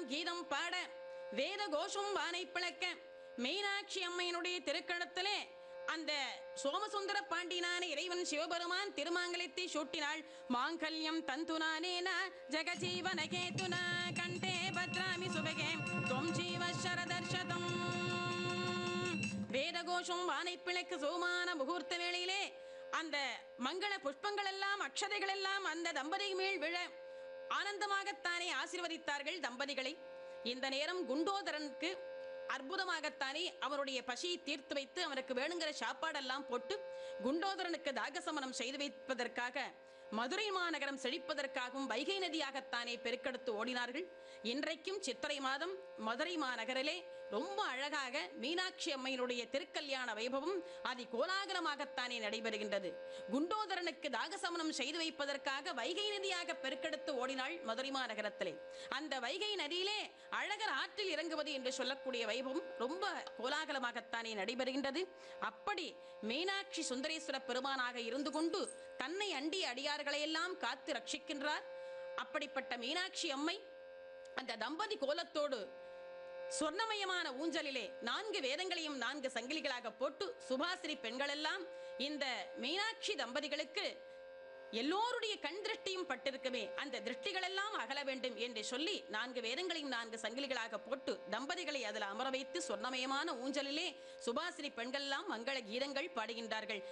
எல்லாம் கீதம் பாட வேத கோஷம் வானை பிளக்க மீனாட்சி அம்மையினுடைய திருக்கணத்திலே அந்த சோமசுந்தர பாண்டியனான இறைவன் சிவபெருமான் திருமாங்கலத்தை சூட்டினாள் மாங்கல்யம் தந்துனானேன ஜெகஜீவன கேதுனா கண்டே பத்ராமி சுபகே தொம் ஜீவ சரதர்ஷதம் வேதகோஷம் வானைப்பிழைக்கு சோமான முகூர்த்த வேளையிலே அந்த மங்கள புஷ்பங்கள் எல்லாம் அக்ஷதைகள் எல்லாம் அந்த தம்பதி மேல் விழ ஆனந்தமாகத்தானே ஆசீர்வதித்தார்கள் தம்பதிகளை இந்த நேரம் குண்டோதரனுக்கு அற்புதமாகத்தானே அவருடைய பசியை தீர்த்து வைத்து அவனுக்கு வேணுங்கிற சாப்பாடெல்லாம் போட்டு குண்டோதரனுக்கு தாகசமனம் செய்து வைப்பதற்காக மதுரை மாநகரம் செழிப்பதற்காகவும் வைகை நதியாகத்தானே பெருக்கெடுத்து ஓடினார்கள் இன்றைக்கும் சித்திரை மாதம் மதுரை மாநகரிலே ரொம்ப அழகாக மீனாட்சி அம்மையினுடைய திருக்கல்யாண வைபவம் அதி கோலாகலமாகத்தானே நடைபெறுகின்றது குண்டோதரனுக்கு தாகசமனம் செய்து வைப்பதற்காக வைகை நதியாக பெருக்கெடுத்து ஓடினாள் மதுரை மாநகரத்திலே அந்த வைகை நதியிலே அழகர் ஆற்றில் இறங்குவது என்று சொல்லக்கூடிய வைபவம் ரொம்ப கோலாகலமாகத்தானே நடைபெறுகின்றது அப்படி மீனாட்சி சுந்தரேஸ்வர பெருமானாக இருந்து கொண்டு தன்னை அண்டிய அடியார்களை எல்லாம் காத்து ரட்சிக்கின்றார் அப்படிப்பட்ட மீனாட்சி அம்மை அந்த தம்பதி கோலத்தோடு சொர்ணமயமான ஊஞ்சலிலே நான்கு வேதங்களையும் நான்கு சங்கிலிகளாக போட்டு சுபாசிரி பெண்களெல்லாம் இந்த மீனாட்சி தம்பதிகளுக்கு எல்லோருடைய கண் திருஷ்டியும் பட்டிருக்குமே அந்த திருஷ்டிகளெல்லாம் அகல வேண்டும் என்று சொல்லி நான்கு வேதங்களையும் நான்கு சங்கிலிகளாக போட்டு தம்பதிகளை அதில் அமர வைத்து சொர்ணமயமான ஊஞ்சலிலே சுபாசிரி பெண்கள் எல்லாம் மங்கள கீதங்கள் பாடுகின்றார்கள்